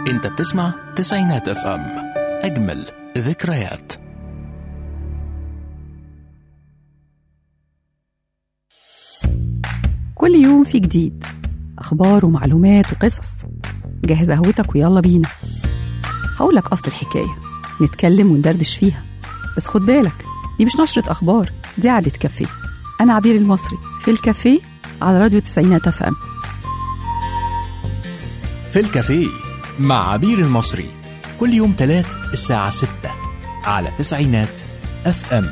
انت بتسمع تسعينات اف ام اجمل ذكريات كل يوم في جديد أخبار ومعلومات وقصص جهز قهوتك ويلا بينا هقولك أصل الحكاية نتكلم وندردش فيها بس خد بالك دي مش نشرة أخبار دي قعدة كافيه أنا عبير المصري في الكافيه على راديو تسعينات اف ام في الكافيه مع عبير المصري كل يوم تلات الساعة 6 على تسعينات اف ام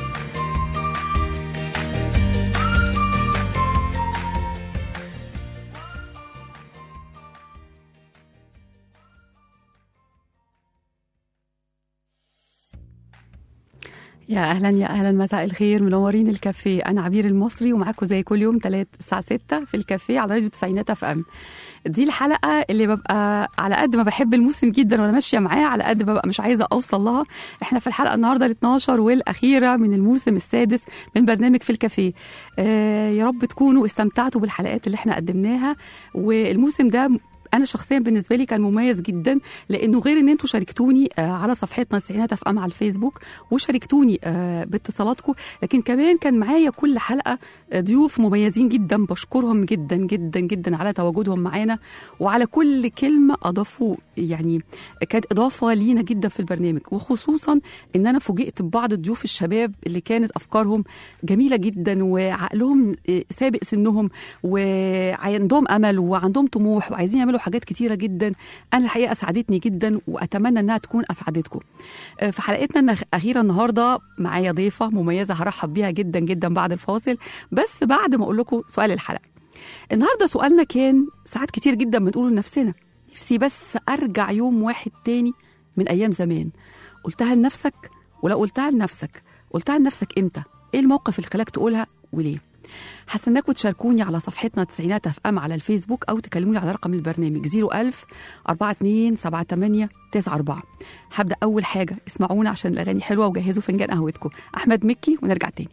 يا اهلا يا اهلا مساء الخير منورين الكافيه انا عبير المصري ومعاكم زي كل يوم تلات الساعه 6 في الكافيه على راديو تسعينات اف ام دي الحلقه اللي ببقى على قد ما بحب الموسم جدا وانا ماشيه معاه على قد ما ببقى مش عايزه اوصل لها احنا في الحلقه النهارده ال 12 والاخيره من الموسم السادس من برنامج في الكافيه آه يا رب تكونوا استمتعتوا بالحلقات اللي احنا قدمناها والموسم ده انا شخصيا بالنسبه لي كان مميز جدا لانه غير ان انتوا شاركتوني آه، على صفحتنا تسعينات اف ام على الفيسبوك وشاركتوني آه، باتصالاتكم لكن كمان كان معايا كل حلقه آه، ضيوف مميزين جدا بشكرهم جدا جدا جدا على تواجدهم معانا وعلى كل كلمه اضافوا يعني كانت اضافه لينا جدا في البرنامج وخصوصا ان انا فوجئت ببعض الضيوف الشباب اللي كانت افكارهم جميله جدا وعقلهم آه، سابق سنهم وعندهم امل وعندهم طموح وعايزين يعملوا حاجات كتيره جدا انا الحقيقه اسعدتني جدا واتمنى انها تكون اسعدتكم آه، في حلقتنا الاخيره النهارده معايا ضيفه مميزه هرحب بيها جدا جدا بعد الفاصل بس بعد ما اقول لكم سؤال الحلقه النهارده سؤالنا كان ساعات كتير جدا بنقوله لنفسنا نفسي بس ارجع يوم واحد تاني من ايام زمان قلتها لنفسك ولو قلتها لنفسك قلتها لنفسك امتى ايه الموقف اللي خلاك تقولها وليه هستناكم تشاركوني على صفحتنا تسعينات اف ام على الفيسبوك او تكلموني على رقم البرنامج 01000 42 78 94 هبدا اول حاجه اسمعونا عشان الاغاني حلوه وجهزوا فنجان قهوتكم احمد مكي ونرجع تاني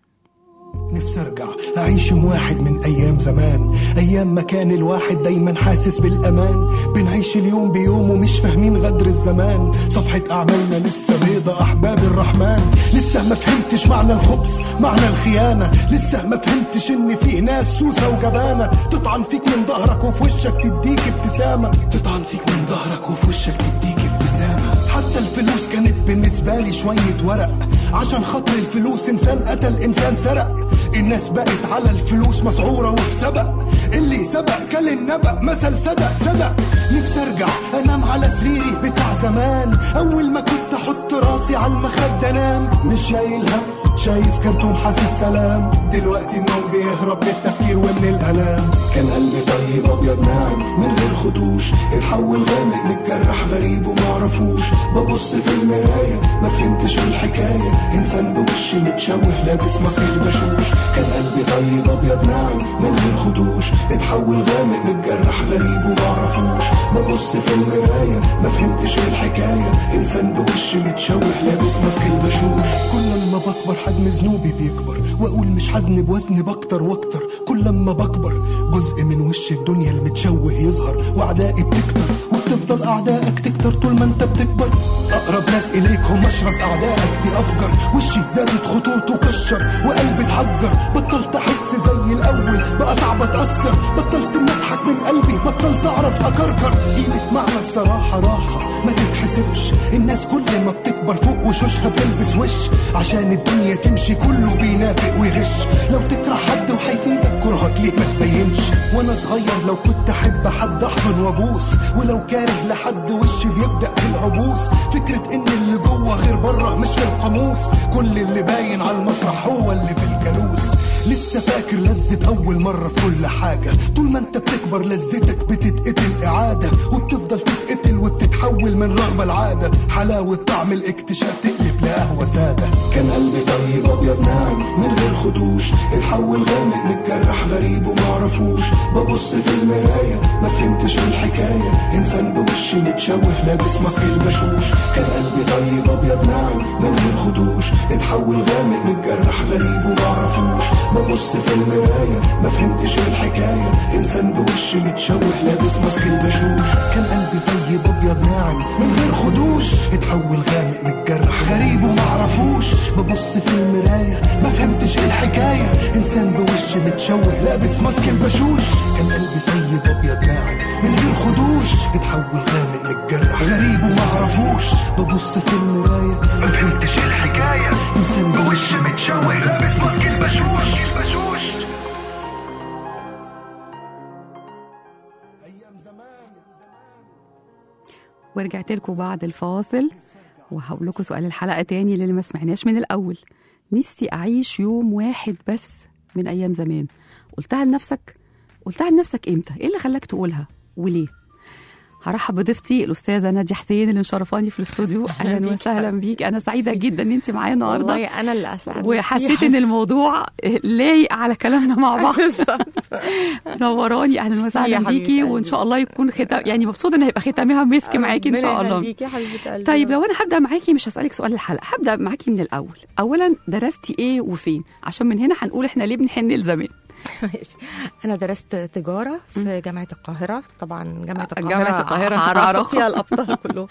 نفسي ارجع اعيش يوم واحد من ايام زمان ايام ما كان الواحد دايما حاسس بالامان بنعيش اليوم بيوم ومش فاهمين غدر الزمان صفحة اعمالنا لسه بيضة احباب الرحمن لسه ما فهمتش معنى الخبز معنى الخيانة لسه ما فهمتش ان فيه ناس سوسة وجبانة تطعن فيك من ظهرك وفي وشك تديك ابتسامة تطعن فيك من ظهرك وفي وشك تديك ابتسامة حتى الفلوس كانت بالنسبة لي شوية ورق عشان خاطر الفلوس انسان قتل انسان سرق الناس بقت على الفلوس مسعورة وفي سبق اللي سبق كل النبأ مثل صدق صدق نفسي ارجع انام على سريري بتاع زمان اول ما كنت احط راسي على المخدة انام مش شايل هم شايف كرتون حاسس سلام دلوقتي النوم بيهرب من التفكير ومن الالام كان قلبي طيب ابيض ناعم من غير خدوش اتحول غامق متجرح غريب ومعرفوش ببص في المرايه ما فهمتش الحكايه انسان بوش متشوه لابس ماسك البشوش كان قلبي طيب ابيض ناعم من غير خدوش اتحول غامق متجرح غريب ومعرفوش ببص في المرايه ما فهمتش الحكايه انسان بوش متشوه لابس ماسك البشوش كل ما بكبر حجم ذنوبي بيكبر واقول مش هذنب وزني بكتر واكتر كل ما بكبر جزء من وش الدنيا المتشوه يظهر واعدائي بتكتر وبتفضل اعدائك تكتر طول ما انت بتكبر اقرب ناس اليك هم اشرس اعدائك دي افجر وشي زادت خطوط وكشر وقلبي اتحجر بطلت احس زي الاول بقى صعب اتاثر بطلت إني اضحك من قلبي بطلت اعرف اكركر قيمه معنى الصراحه راحه ما تتحسبش الناس كل ما بتكبر فوق وشوشها بتلبس وش عشان الدنيا تمشي كله بينافق ويغش لو تكره حد وهيفيدك كرهك ليه ما تبينش وانا صغير لو كنت احب حد احضن وابوس ولو كاره لحد وشي بيبدا في العبوس فكره ان اللي جوه غير بره مش في القاموس كل اللي باين على المسرح هو اللي في الجلوس لسه فاكر لذة أول مرة في كل حاجة طول ما أنت بتكبر لذتك بتتقتل إعادة وبتفضل تتقتل وبتتحول من رغبة لعادة حلاوة طعم الاكتشاف تقلب لقهوة سادة كان قلبي طيب أبيض ناعم من غير خدوش اتحول غامق متجرح غريب ومعرفوش معرفوش ببص في المراية ما فهمتش الحكاية انسان بوش متشوه لابس ماسك البشوش كان قلبي طيب ابيض ناعم من غير خدوش اتحول غامق متجرح غريب ومعرفوش ببص في المراية ما فهمتش الحكاية انسان بوش متشوه لابس ماسك البشوش كان قلبي طيب ابيض ناعم من غير خدوش اتحول غامق متجرح غريب ومعرفوش ببص في المراية ما فهمتش الحكاية انسان بوش متشوه لابس ماسك البشوش كان قلبي طيب ابيض ناعم من غير خدوش اتحول غامق متجرح غريب ومعرفوش ببص في المراية ما فهمتش الحكاية انسان بوش متشوه لابس ماسك البشوش ايام زمان ورجعت لكم بعد الفاصل وهقول لكم سؤال الحلقه تاني للي ما سمعناش من الاول نفسي اعيش يوم واحد بس من ايام زمان قلتها لنفسك قلتها لنفسك امتى ايه اللي خلاك تقولها وليه هرحب بضيفتي الاستاذه ناديه حسين اللي مشرفاني في الاستوديو اهلا بيك وسهلا بيك انا سعيده جدا ان انت معايا النهارده والله انا اللي اسعد وحسيت ان الموضوع لايق على كلامنا مع بعض نوراني اهلا وسهلا حبيبة بيكي قلبي. وان شاء الله يكون ختام يعني مبسوطه ان هيبقى ختامها مسك معاكي ان شاء الله يا حبيبه قلبي طيب لو انا هبدا معاكي مش هسالك سؤال الحلقه هبدا معاكي من الاول اولا درستي ايه وفين عشان من هنا هنقول احنا ليه بنحن لزمان ماشي. انا درست تجاره في جامعه القاهره طبعا جامعه آه، القاهره جامعة القاهرة، أنت عرفت معروفة. فيها الابطال كلهم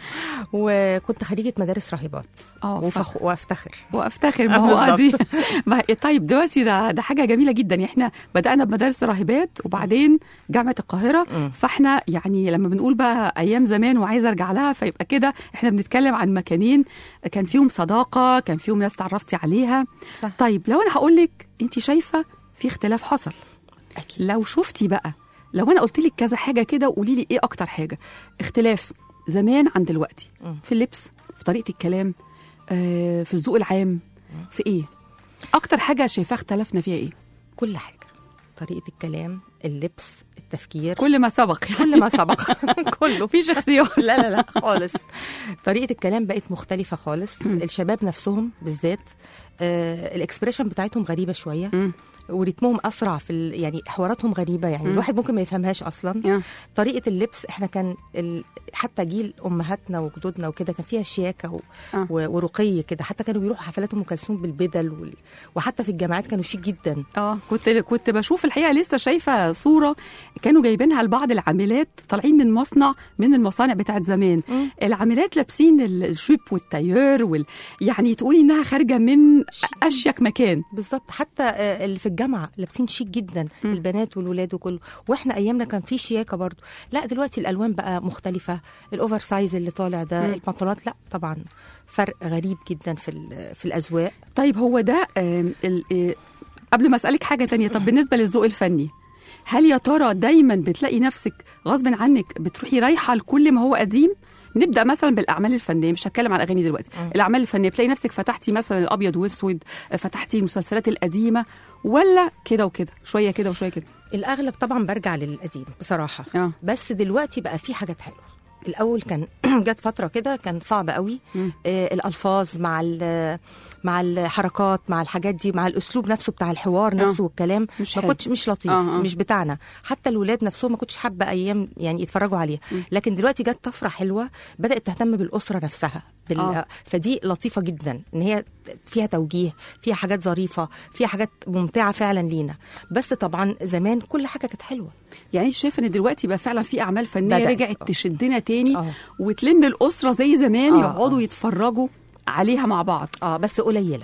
وكنت خريجه مدارس راهبات اه وفخ... وافتخر وافتخر ما هو بالظبط. دي ما طيب دلوقتي ده ده حاجه جميله جدا يعني احنا بدانا بمدارس راهبات وبعدين جامعه القاهره مم. فاحنا يعني لما بنقول بقى ايام زمان وعايزه ارجع لها فيبقى كده احنا بنتكلم عن مكانين كان فيهم صداقه كان فيهم ناس تعرفتي عليها صح. طيب لو انا هقول لك انت شايفه في اختلاف حصل اكيد لو شفتي بقى لو انا قلت لك كذا حاجه كده وقولي لي ايه اكتر حاجه اختلاف زمان عن دلوقتي مم. في اللبس في طريقه الكلام آه، في الذوق العام في ايه اكتر حاجه شايفاها اختلفنا فيها ايه كل حاجه طريقه الكلام اللبس التفكير كل ما سبق كل ما سبق كله مفيش اختيار لا لا لا خالص طريقه الكلام بقت مختلفه خالص الشباب نفسهم بالذات آه الاكسبريشن بتاعتهم غريبه شويه مم. وريتمهم اسرع في ال... يعني حواراتهم غريبه يعني الواحد ممكن ما يفهمهاش اصلا آه. طريقه اللبس احنا كان ال... حتى جيل امهاتنا وجدودنا وكده كان فيها شياكه و... آه. و... ورقي كده حتى كانوا بيروحوا حفلات ام كلثوم بالبدل وال... وحتى في الجامعات كانوا شيك جدا اه كنت كنت بشوف الحقيقه لسه شايفه صوره كانوا جايبينها لبعض العاملات طالعين من مصنع من المصانع بتاعت زمان مم. العاملات لابسين الشويب والتاير وال... يعني تقولي انها خارجه من اشيك مكان بالظبط حتى آه، اللي في الجامعه لابسين شيك جدا البنات والولاد وكله واحنا ايامنا كان في شياكه برضو لا دلوقتي الالوان بقى مختلفه الاوفر سايز اللي طالع ده مم. البنطلونات لا طبعا فرق غريب جدا في ال- في الاذواق طيب هو ده آم، ال- آه، قبل ما اسالك حاجه تانية طب بالنسبه للذوق الفني هل يا ترى دايما بتلاقي نفسك غصب عنك بتروحي رايحه لكل ما هو قديم نبدا مثلا بالاعمال الفنيه مش هتكلم عن الاغاني دلوقتي الاعمال الفنيه بتلاقي نفسك فتحتي مثلا الابيض واسود آه، فتحتي المسلسلات القديمه ولا كده وكده شويه كده وشويه كده الاغلب طبعا برجع للقديم بصراحه اه بس دلوقتي بقى في حاجات حلوه الاول كان جت فتره كده كان صعب قوي مم. آه الالفاظ مع ال- مع الحركات مع الحاجات دي مع الاسلوب نفسه بتاع الحوار نفسه والكلام مش ما حلو. كنتش مش لطيف آه، آه. مش بتاعنا حتى الولاد نفسهم ما كنتش حابه ايام يعني يتفرجوا عليها لكن دلوقتي جت طفره حلوه بدات تهتم بالاسره نفسها بال... آه. فدي لطيفه جدا ان هي فيها توجيه فيها حاجات ظريفه فيها حاجات ممتعه فعلا لينا بس طبعا زمان كل حاجه كانت حلوه يعني انت شايفه ان دلوقتي بقى فعلا في اعمال فنيه بدأت. رجعت تشدنا تاني آه. وتلم الاسره زي زمان آه، يقعدوا آه. يتفرجوا عليها مع بعض اه بس قليله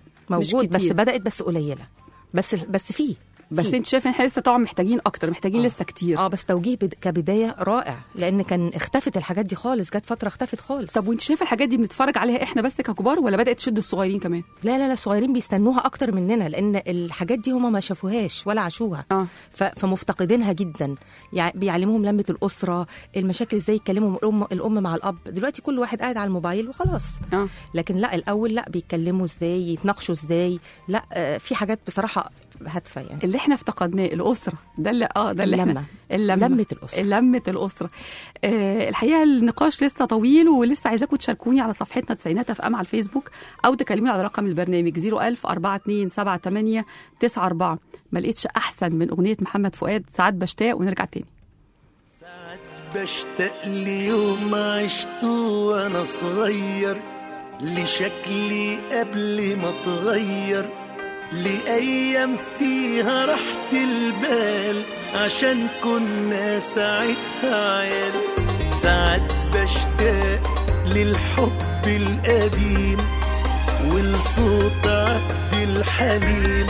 موجود بس كتير. بدات بس قليله بس بس فيه بس فيه. انت شايفه ان احنا لسه طبعا محتاجين اكتر محتاجين آه. لسه كتير اه بس توجيه بد- كبدايه رائع لان كان اختفت الحاجات دي خالص جت فتره اختفت خالص طب وانت شايفه الحاجات دي بنتفرج عليها احنا بس ككبار ولا بدات تشد الصغيرين كمان لا لا لا الصغيرين بيستنوها اكتر مننا لان الحاجات دي هم ما شافوهاش ولا عاشوها اه ف- فمفتقدينها جدا يع- بيعلموهم لمه الاسره المشاكل ازاي يتكلموا الام الام مع الاب دلوقتي كل واحد قاعد على الموبايل وخلاص اه لكن لا الاول لا بيتكلموا ازاي يتناقشوا ازاي لا آه، في حاجات بصراحه هادفه يعني اللي احنا افتقدناه الاسره ده اللي اه ده اللي اللمة. احنا اللمه لمة الأسرة. لمه الاسره آه الحقيقه النقاش لسه طويل ولسه عايزاكم تشاركوني على صفحتنا تسعينات اف ام على الفيسبوك او تكلموني على رقم البرنامج 01000 4278 94 ما لقيتش احسن من اغنيه محمد فؤاد ساعات بشتاق ونرجع تاني ساعات بشتاق ليوم عشته وانا صغير لشكلي قبل ما اتغير لأيام فيها راحة البال عشان كنا ساعتها عيال ساعات بشتاق للحب القديم ولصوت عبد الحليم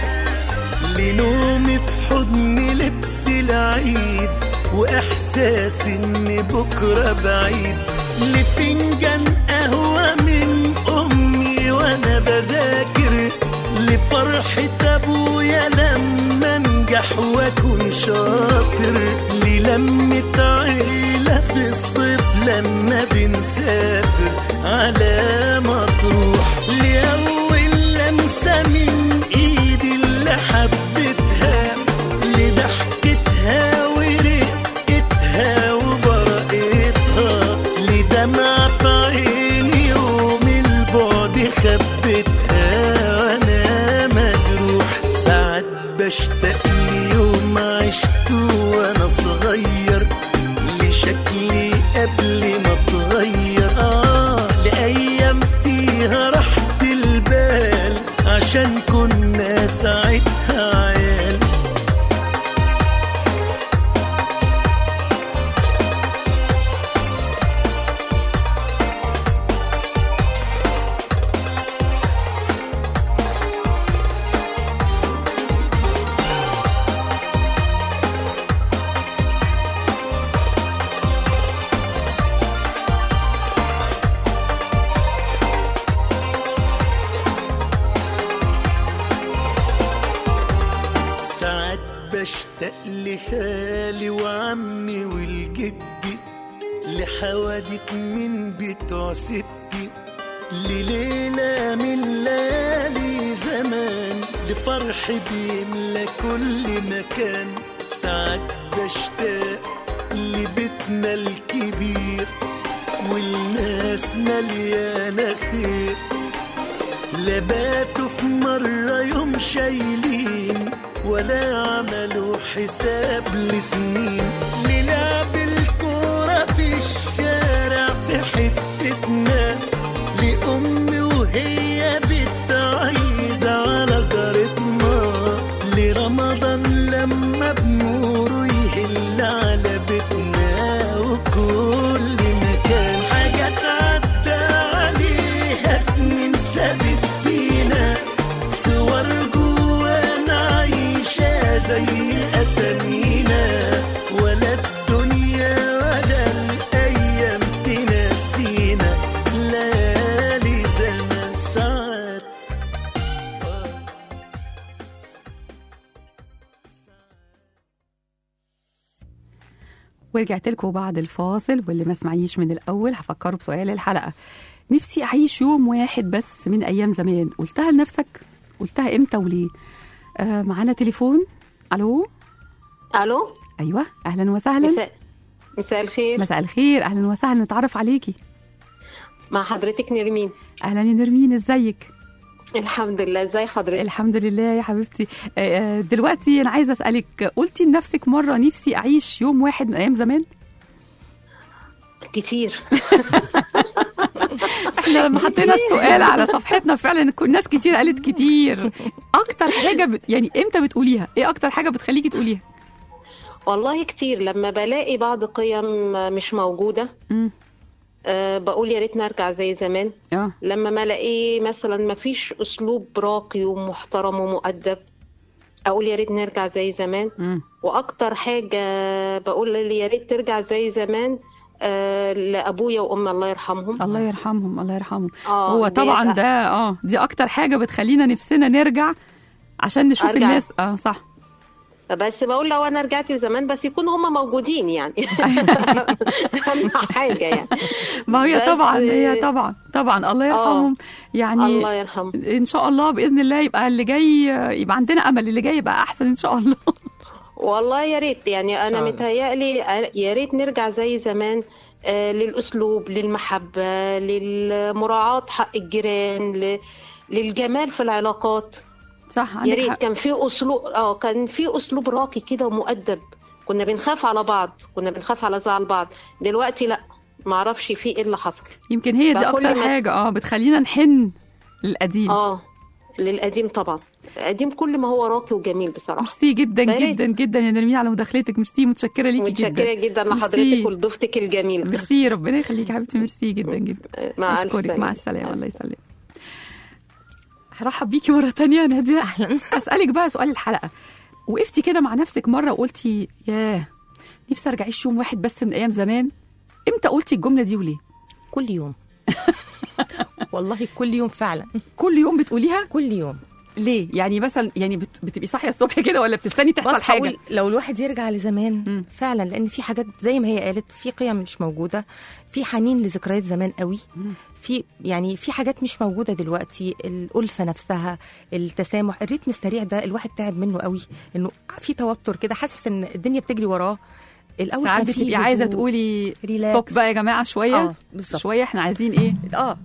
لنومي في حضن لبس العيد واحساس ان بكره بعيد لفنجان قهوه من امي وانا بذاكر لفرحه ابويا لما انجح واكون شاطر للمه عيله في الصيف لما بنسافر على مطروح لاول لمسه من ايدي اللي حبيتها لضحكتها ورقتها وبرقتها لدمع في عيني يوم البعد خبتها وانا مجروح ساعات بشتاق ليوم عشته وانا صغير لشكلي قبل ما اتغير اه لايام فيها راحة البال عشان كنا ساعتها عيال ساعات بشتاق لخالي وعمي والجدي لحوادث من بتوع ستي لليلة من ليالي زمان لفرح بيملى كل مكان ساعات بشتاق لبيتنا الكبير والناس مليانة خير لباتوا في مرة يوم شايلين ولا عملوا حساب لسنين نلعب الكورة في الشارع في حتتنا لأمي وهي بتعيد على جارتنا لرمضان لما بنوره يهل على بيتنا وكل مكان حاجات عدى عليها سنين سابت فينا صور جوانا عايشة زي أسامينا ولا الدنيا ولا الأيام تنسينا ليالي زمان ساعات ورجعت لكم بعد الفاصل واللي ما سمعنيش من الاول هفكره بسؤال الحلقه نفسي اعيش يوم واحد بس من ايام زمان قلتها لنفسك قلتها امتى وليه آه معانا تليفون الو الو ايوه اهلا وسهلا مساء مساء الخير مساء الخير اهلا وسهلا نتعرف عليكي مع حضرتك نرمين اهلا يا نرمين ازيك الحمد لله ازي حضرتك الحمد لله يا حبيبتي آه، آه، دلوقتي انا عايزه اسالك قلتي لنفسك مره نفسي اعيش يوم واحد من ايام زمان كتير احنا لما حطينا السؤال على صفحتنا فعلا كل ناس كتير قالت كتير اكتر حاجه بت... يعني امتى بتقوليها ايه اكتر حاجه بتخليكي تقوليها والله كتير لما بلاقي بعض قيم مش موجودة امم أه بقول يا ريت نرجع زي زمان اه لما ما الاقي مثلا ما فيش اسلوب راقي ومحترم ومؤدب اقول يا ريت نرجع زي زمان امم واكتر حاجة بقول يا ريت ترجع زي زمان أه لابويا وامي الله يرحمهم الله يرحمهم الله يرحمهم آه، هو ديت طبعا أ- ده اه دي اكتر حاجه بتخلينا نفسنا نرجع عشان نشوف أرجع. الناس اه صح بس بقول لو انا رجعت لزمان بس يكونوا هم موجودين يعني اهم حاجه يعني ما هي بس- طبعا هي طبعا طبعا الله يرحمهم يعني الله يرحمه ان شاء الله باذن الله يبقى اللي جاي يبقى عندنا امل اللي جاي يبقى احسن ان شاء الله والله يا ريت يعني انا شاء الله. متهيألي يا ريت نرجع زي زمان آه، للاسلوب للمحبه للمراعاه حق الجيران ل- للجمال في العلاقات صح يا عندك ريت حق كان في اسلوب اه كان في اسلوب راقي كده ومؤدب كنا بنخاف على بعض كنا بنخاف على زعل بعض دلوقتي لا ما اعرفش في ايه اللي حصل يمكن هي دي بقى كل اكتر ما- حاجه اه بتخلينا نحن للقديم اه للقديم طبعا القديم كل ما هو راقي وجميل بصراحه ميرسي جدا يا ريت. جدا جدا يا نرمين على مداخلتك ميرسي متشكره ليكي متشكره جدا جدا ميرسي. لحضرتك ولضيفتك الجميله ميرسي ربنا يخليكي حبيبتي ميرسي جدا جدا مع ألف اشكرك سلامة. مع السلامه الله يسلمك هرحب بيكي مره تانية يا ناديه اهلا اسالك بقى سؤال الحلقه وقفتي كده مع نفسك مره وقلتي ياه نفسي ارجع اعيش يوم واحد بس من ايام زمان امتى قلتي الجمله دي وليه كل يوم والله كل يوم فعلا كل يوم بتقوليها كل يوم ليه يعني مثلا يعني بت- بتبقي صاحيه الصبح كده ولا بتستني تحصل بص حاجه هقول لو الواحد يرجع لزمان مم. فعلا لان في حاجات زي ما هي قالت في قيم مش موجوده في حنين لذكريات زمان قوي في يعني في حاجات مش موجوده دلوقتي الالفه نفسها التسامح الريتم السريع ده الواحد تعب منه قوي انه في توتر كده حاسس ان الدنيا بتجري وراه الاول ساعات كان في بتبقي عايزه هدوء. تقولي ريلاكس. ستوب بقى يا جماعه شويه اه بالظبط شويه احنا عايزين ايه اه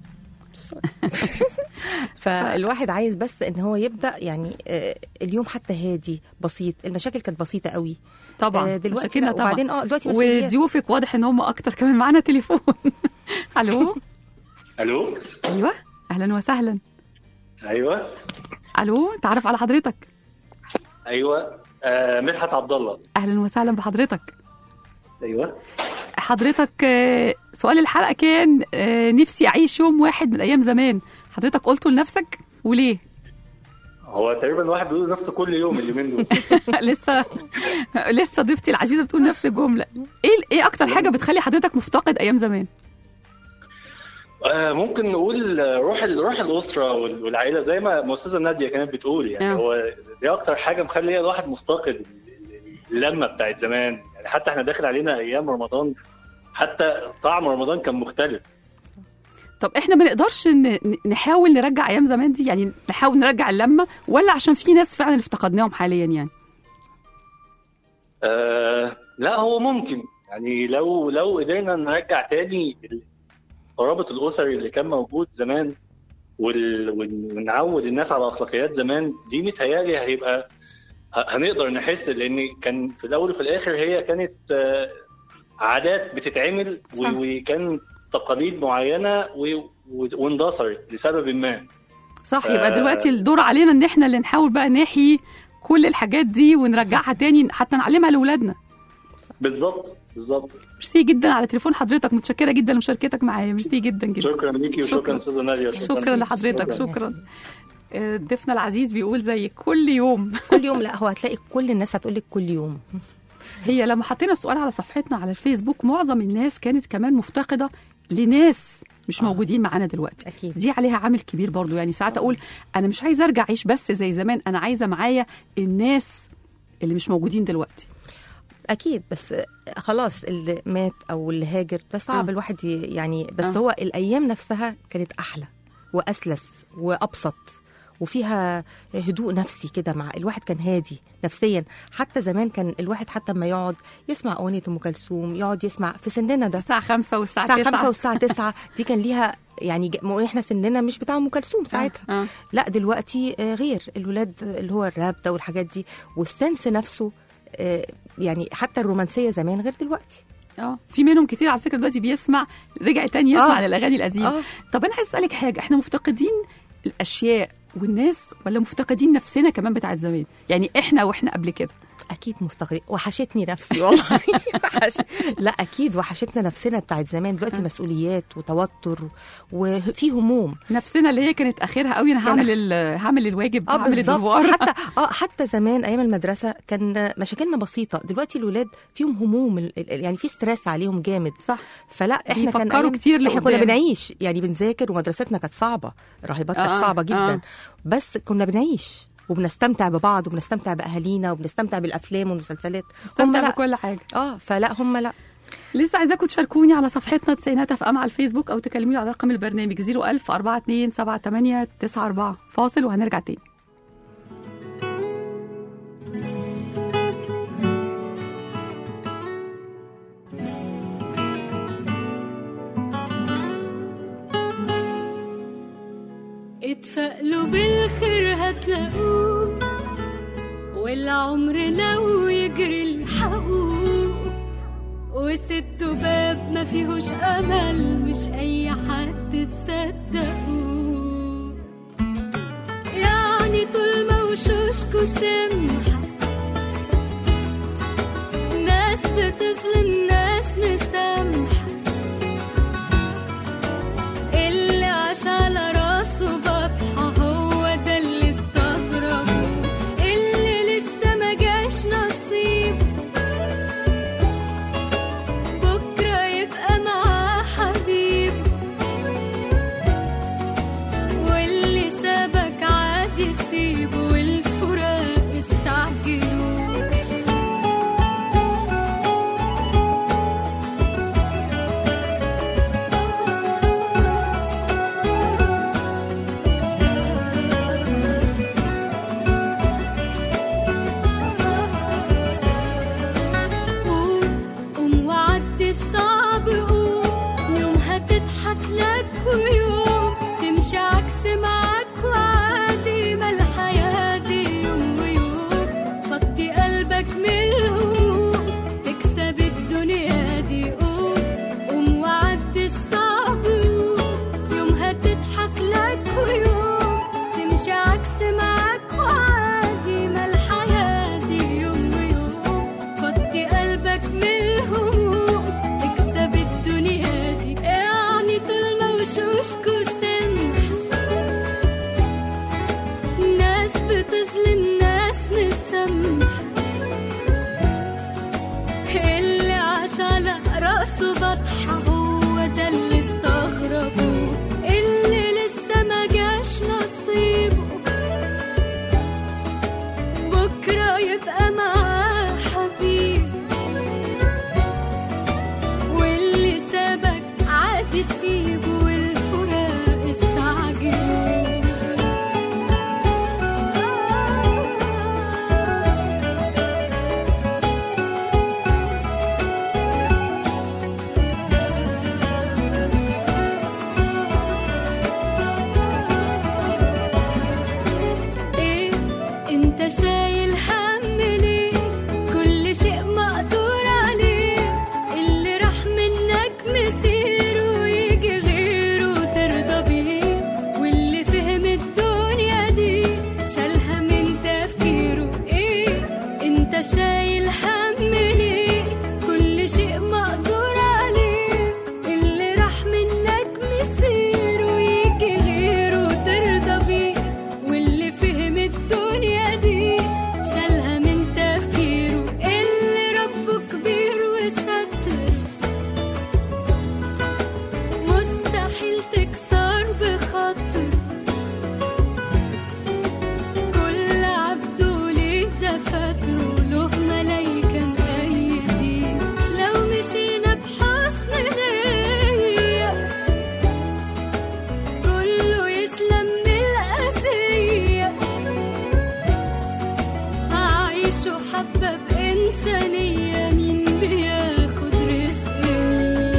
فالواحد عايز بس ان هو يبدا يعني آه، اليوم حتى هادي بسيط المشاكل كانت بسيطه قوي طبعا آه، دلوقتي مشاكلنا لا، طبعا وبعدين اه دلوقتي مسؤوليات. وضيوفك واضح ان هم اكتر كمان معانا تليفون الو الو ايوه اهلا وسهلا ايوه الو تعرف على حضرتك ايوه آه مدحت عبد الله اهلا وسهلا بحضرتك ايوه حضرتك آه، سؤال الحلقه كان آه، نفسي اعيش يوم واحد من ايام زمان حضرتك قلته لنفسك وليه هو تقريبا واحد بيقول نفسه كل يوم اليومين دول لسه لسه ضيفتي العزيزه بتقول نفس الجمله ايه ايه اكتر حاجه بتخلي حضرتك مفتقد ايام زمان آه ممكن نقول آه، روح ال- روح الاسره وال- والعائله زي ما ما استاذه ناديه كانت بتقول يعني آه. هو دي اكتر حاجه مخليه الواحد مفتقد اللمه بتاعت زمان يعني حتى احنا داخل علينا ايام رمضان حتى طعم رمضان كان مختلف طب احنا ما نقدرش ن- نحاول نرجع ايام زمان دي يعني نحاول نرجع اللمه ولا عشان في ناس فعلا افتقدناهم حاليا يعني آه لا هو ممكن يعني لو لو قدرنا نرجع تاني الترابط الاسري اللي كان موجود زمان وال... ون- ونعود الناس على اخلاقيات زمان دي متهيألي هيبقى ه- هنقدر نحس لان كان في الاول وفي الاخر هي كانت آه، عادات بتتعمل و- صح. وكان تقاليد معينه و... و- واندثرت لسبب ما صح يبقى آه. دلوقتي الدور علينا ان احنا اللي نحاول بقى نحيي كل الحاجات دي ونرجعها تاني حتى نعلمها لاولادنا بالظبط بالظبط ميرسي جدا على تليفون حضرتك متشكره جدا لمشاركتك معايا ميرسي جدا جدا شكرا ليكي شكراً. وشكرا استاذه ناديه شكرا لحضرتك شكرا آه، ضيفنا العزيز بيقول زي كل يوم كل يوم لا هو هتلاقي كل الناس هتقول لك كل يوم هي لما حطينا السؤال على صفحتنا على الفيسبوك معظم الناس كانت كمان مفتقده لناس مش آه. موجودين معانا دلوقتي اكيد دي عليها عامل كبير برضو يعني ساعات اقول انا مش عايزه ارجع اعيش بس زي زمان انا عايزه معايا الناس اللي مش موجودين دلوقتي اكيد بس خلاص اللي مات او اللي هاجر ده صعب آه. الواحد ي- يعني بس آه. هو الايام نفسها كانت احلى واسلس وابسط وفيها هدوء نفسي كده مع الواحد كان هادي نفسيا حتى زمان كان الواحد حتى ما يقعد يسمع اغنيه ام كلثوم يقعد يسمع في سننا ده الساعه 5 والساعه الساعه 5 9 والساعه 9 دي كان ليها يعني ج- ما احنا سننا مش بتاع ام كلثوم ساعتها آه. لا دلوقتي آه، غير الولاد اللي هو الراب ده والحاجات دي والسنس نفسه آه، يعني حتى الرومانسيه زمان غير دلوقتي اه في منهم كتير على فكره دلوقتي بيسمع رجع تاني يسمع آه. للاغاني القديمه اه طب انا عايز اسالك حاجه احنا مفتقدين الاشياء والناس ولا مفتقدين نفسنا كمان بتاعت زمان يعني احنا واحنا قبل كده اكيد مفتقدين وحشتني نفسي والله وحش... لا اكيد وحشتنا نفسنا بتاعت زمان دلوقتي آه. مسؤوليات وتوتر وفي هموم نفسنا اللي هي كانت اخرها قوي انا كان- هعمل ال- هعمل الواجب اه هعمل بالظبط الدفوار حتى اه حتى زمان ايام المدرسه كان مشاكلنا بسيطه دلوقتي الولاد فيهم هموم ال- ال- يعني في ستريس عليهم جامد صح فلا احنا كان بيفكروا أيام- كتير احنا كنا لقدام. بنعيش يعني بنذاكر ومدرستنا كانت صعبه الراهبات كانت آه، صعبه جدا آه. بس كنا بنعيش وبنستمتع ببعض وبنستمتع باهالينا وبنستمتع بالافلام والمسلسلات هم استمتع لا بكل حاجه اه فلا هم لا لسه عايزاكم تشاركوني على صفحتنا تسعينات اف ام على الفيسبوك او تكلموني على رقم البرنامج 01000 42 78 94 فاصل وهنرجع تاني اتفائلوا بالخير هتلاقوه والعمر لو يجري الحقوق وسدوا باب ما فيهوش امل مش اي حد تصدقوه يعني طول ما وشوشكوا سمحة ناس بتظلم ناس مسامحة اللي عاش على راسه بطحة هو ده اللي استغربه اللي لسه ما جاش نصيب بكرة يبقى معاه حبيب واللي سابك عادي سيبه والفراق استعجلوا قوم قوم وعدي الصعب قوم يوم هتضحك لك ويوم تمشي عكس معاك وعادي ما الحياة دي يوم ويوم فضي قلبك من الهموم تكسب الدنيا دي قوم قوم وعدي الصعب قوم يوم هتضحك لك ويوم تمشي عكس معاك وعادي ما الحياة دي يوم ويوم فضي قلبك من الهموم تكسب الدنيا دي يعني طول ما وشوشكوا سمح ناس بتظلم ناس مسامح اللي عاش على راسه بطحة هو ده اللي استغربوه اللي لسه ما جاش نصيبه بكرة يبقى معاه حبيب واللي سابك عادي سيبه والفراق استعجلوا ايه انت شايل هم ليه كل شيء مقدور عليه اللي راح منك مسيره ويجي غيره ترضى بيه واللي فهم الدنيا دي شالها من تفكيره ايه انت شايل هم ليه كل شيء مقدور عليه اللي راح منك مسيره ويجي غيره ترضى بيه واللي فهم الدنيا دي شالها من تفكيره اللي ربه كبير وستر مستحيل تكسر بخاطر كل عبده ليه دفاتره له ملايكة مأيدين لو مشينا بحسن نية كله يسلم من الأذية هعيشه حبة بإنسانية مين بياخد رزق مين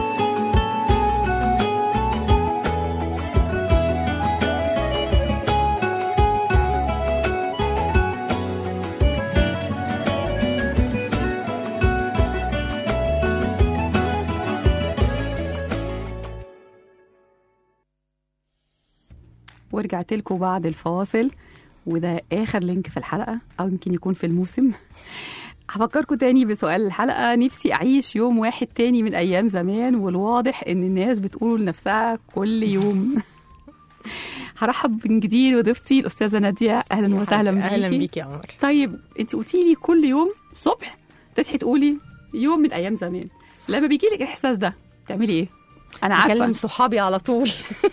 ورجعت لكم بعد الفاصل وده اخر لينك في الحلقه او يمكن يكون في الموسم هفكركم تاني بسؤال الحلقه نفسي اعيش يوم واحد تاني من ايام زمان والواضح ان الناس بتقول لنفسها كل يوم هرحب من جديد بضيفتي الاستاذه ناديه اهلا وسهلا بيكي اهلا بيكي يا قمر طيب انت قلتي لي كل يوم صبح تصحي تقولي يوم من ايام زمان لما بيجي لك الاحساس ده تعملي ايه انا بكلم عارفه صحابي على طول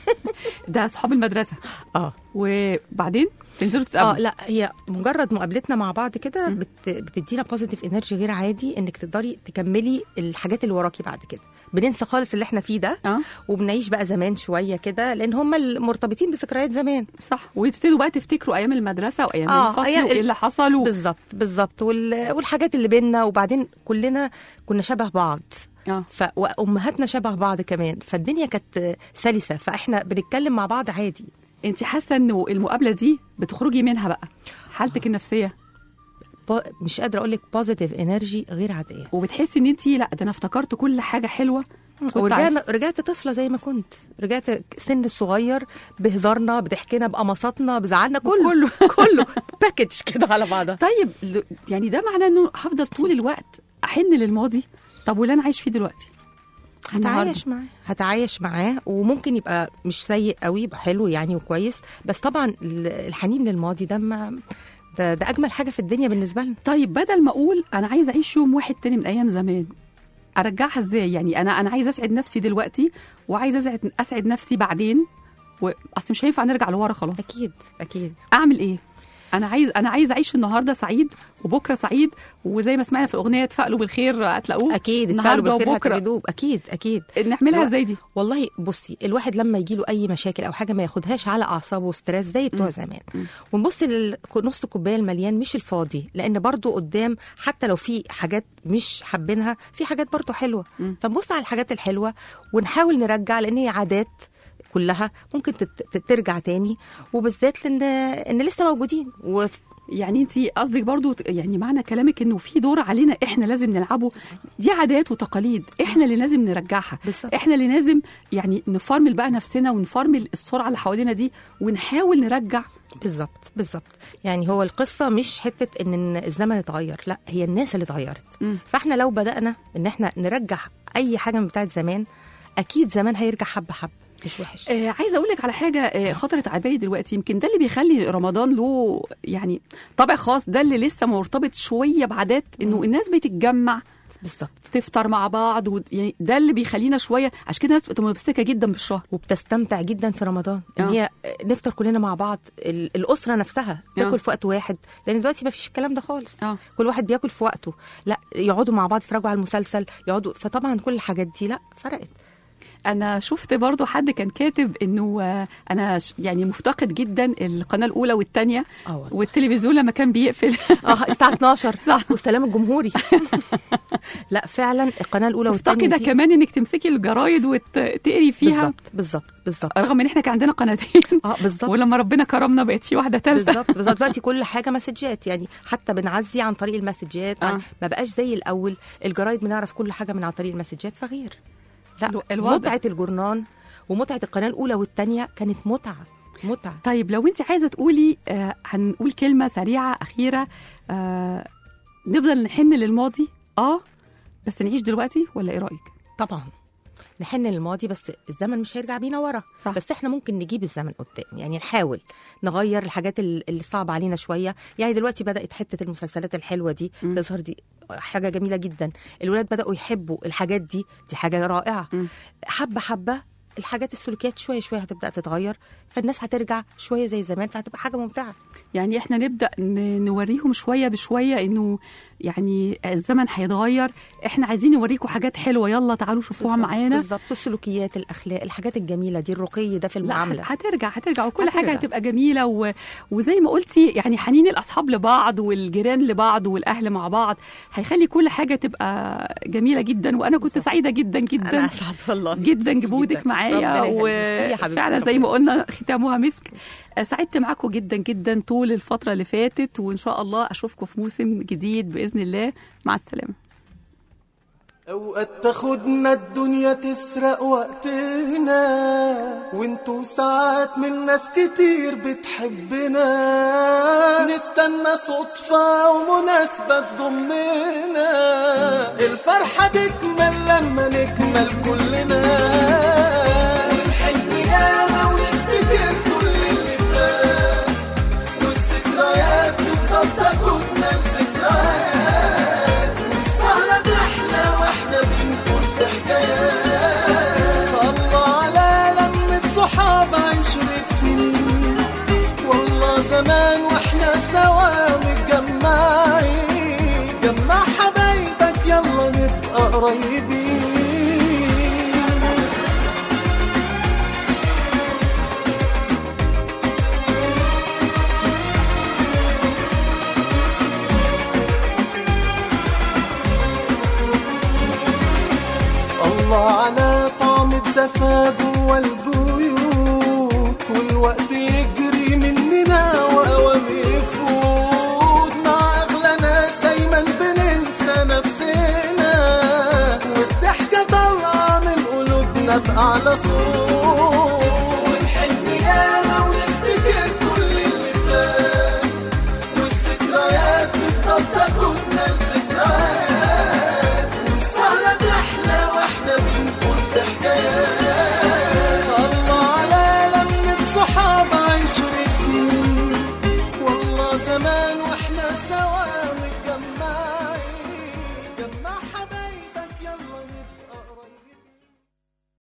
ده صحاب المدرسه اه وبعدين تنزلوا اه تتقابلوا لا هي مجرد مقابلتنا مع بعض كده مم. بت... بتدينا بوزيتيف انرجي غير عادي انك تقدري تكملي الحاجات اللي وراكي بعد كده بننسى خالص اللي احنا فيه ده اه وبنعيش بقى زمان شويه كده لان هم المرتبطين بذكريات زمان صح وتبتدوا بقى تفتكروا ايام المدرسه وايام آه، الفصل أيام وايه ال- اللي حصل و... بالظبط بالظبط وال... والحاجات اللي بينا وبعدين كلنا كنا شبه بعض اه ف... وامهاتنا شبه بعض كمان فالدنيا كانت سلسه فاحنا بنتكلم مع بعض عادي انت حاسه انه المقابله دي بتخرجي منها بقى حالتك النفسيه ب... مش قادره اقول لك بوزيتيف انرجي غير عاديه وبتحسي ان انت لا ده انا افتكرت كل حاجه حلوه كنت ورجعنا رجعت طفله زي ما كنت رجعت سن الصغير بهزارنا بضحكنا بقمصاتنا بزعلنا كله كله. كله باكج كده على بعضها طيب ل- يعني ده معناه انه هفضل طول الوقت احن للماضي طب واللي انا عايش فيه دلوقتي النهاردة. هتعايش معاه هتعايش معاه وممكن يبقى مش سيء قوي يبقى حلو يعني وكويس بس طبعا ال- الحنين للماضي ده ما ده, ده اجمل حاجه في الدنيا بالنسبه لنا طيب بدل ما اقول انا عايز اعيش يوم واحد تاني من ايام زمان ارجعها ازاي يعني انا انا عايز اسعد نفسي دلوقتي وعايز اسعد اسعد نفسي بعدين واصل مش هينفع نرجع لورا خلاص اكيد اكيد اعمل ايه انا عايز انا عايز اعيش النهارده سعيد وبكره سعيد وزي ما سمعنا في الاغنيه تفائلوا بالخير هتلاقوه اكيد اتفائلوا النهارده بالخير وبكره هتجدوه اكيد اكيد نعملها هو- ازاي دي والله بصي الواحد لما يجي له اي مشاكل او حاجه ما ياخدهاش على اعصابه وستريس زي بتوع زمان ونبص لنص الكوبايه المليان مش الفاضي لان برضو قدام حتى لو في حاجات مش حابينها في حاجات برضو حلوه فنبص على الحاجات الحلوه ونحاول نرجع لان هي عادات كلها ممكن تت- تت- ترجع تاني وبالذات لان ان لسه موجودين و... يعني انت قصدك برضو ت- يعني معنى كلامك انه في دور علينا احنا لازم نلعبه دي عادات وتقاليد احنا اللي لازم نرجعها بالظبط. احنا اللي لازم يعني نفرمل بقى نفسنا ونفرمل السرعه اللي حوالينا دي ونحاول نرجع بالظبط بالظبط يعني هو القصه مش حته ان إن الزمن اتغير لا هي الناس اللي اتغيرت مم. فاحنا لو بدانا ان احنا نرجع اي حاجه من بتاعت زمان اكيد زمان هيرجع حبه حبه مش وحش آه عايزه اقول لك على حاجه آه خطرت على بالي دلوقتي يمكن ده اللي بيخلي رمضان له يعني طابع خاص ده اللي لسه مرتبط شويه بعادات انه الناس بتتجمع بالظبط تفطر مع بعض و... يعني ده اللي بيخلينا شويه عشان كده الناس بتبقى متمسكه جدا بالشهر وبتستمتع جدا في رمضان ان آه. هي نفطر كلنا مع بعض ال- الاسره نفسها تاكل آه. في وقت واحد لان دلوقتي ما فيش الكلام ده خالص اه كل واحد بياكل في وقته لا يقعدوا مع بعض يتفرجوا على المسلسل يقعدوا فطبعا كل الحاجات دي لا فرقت انا شفت برضو حد كان كاتب انه آه، انا ش- يعني مفتقد جدا القناه الاولى والثانيه اه والله. والتلفزيون لما كان بيقفل اه الساعه 12 صح. والسلام الجمهوري لا فعلا القناه الاولى والثانيه مفتقده دي كمان انك تمسكي الجرايد وتقري فيها بالظبط بالظبط بالظبط رغم ان احنا كان عندنا قناتين اه بالظبط ولما ربنا كرمنا بقت في واحده ثالثه بالظبط بالظبط دلوقتي كل حاجه مسجات يعني حتى بنعزي عن طريق المسجات آه. آه. ما بقاش زي الاول الجرايد بنعرف كل حاجه من عن طريق المسجات فغير الو- لا الوضع. متعه الجورنان ومتعه القناه الاولى والثانيه كانت متعه متعه طيب لو انت عايزه تقولي آه هنقول كلمه سريعه اخيره آه نفضل نحن للماضي اه بس نعيش دلوقتي ولا ايه رايك طبعا نحن للماضي بس الزمن مش هيرجع بينا ورا صح. بس احنا ممكن نجيب الزمن قدام يعني نحاول نغير الحاجات ال- اللي صعبة علينا شوية يعني دلوقتي بدأت حتة المسلسلات الحلوة دي مم. تظهر دي حاجة جميلة جدا الولاد بدأوا يحبوا الحاجات دي دي حاجة رائعة مم. حبة حبة الحاجات السلوكيات شوية شوية هتبدأ تتغير فالناس هترجع شوية زي زمان فهتبقى حاجة ممتعة يعني احنا نبدا ن- نوريهم شويه بشويه انه يعني الزمن هيتغير احنا عايزين نوريكم حاجات حلوه يلا تعالوا شوفوها بالظبط- معانا بالظبط السلوكيات الأخلاق الحاجات الجميلة دي الرقي ده في لا المعاملة هترجع هترجع وكل هترجع. حاجه هتبقى جميله و... وزي ما قلتي يعني حنين الاصحاب لبعض والجيران لبعض والاهل مع بعض هيخلي كل حاجه تبقى جميله جدا وانا كنت سعيده جدا جدا أنا أسعد والله جدا ميرسي بوجودك جداً. معايا ربنا يخليك. ميرسي يا حبيبتي. وفعلا زي ما قلنا ختامها مسك آه، سعدت معاكم جدا جدا طول الفتره اللي فاتت وان شاء الله اشوفكم في موسم جديد باذن الله مع السلامه اوقات تاخدنا الدنيا تسرق وقتنا وانتو ساعات من ناس كتير بتحبنا نستنى صدفة ومناسبة تضمنا الفرحة تكمل لما نكمل كلنا ونحب ياما ونفتكر كل اللي فات والذكريات تفضل تاخدنا لذكريات والسهرة تحلى واحنا بنقول في حكايات طيبين الله على طعم الدفا جوا البيوت والوقت يجري مننا وأوام يفوت مع أغلى ناس دايما بننسى نفسنا والضحكة طالعة من قلوبنا بأعلى صوت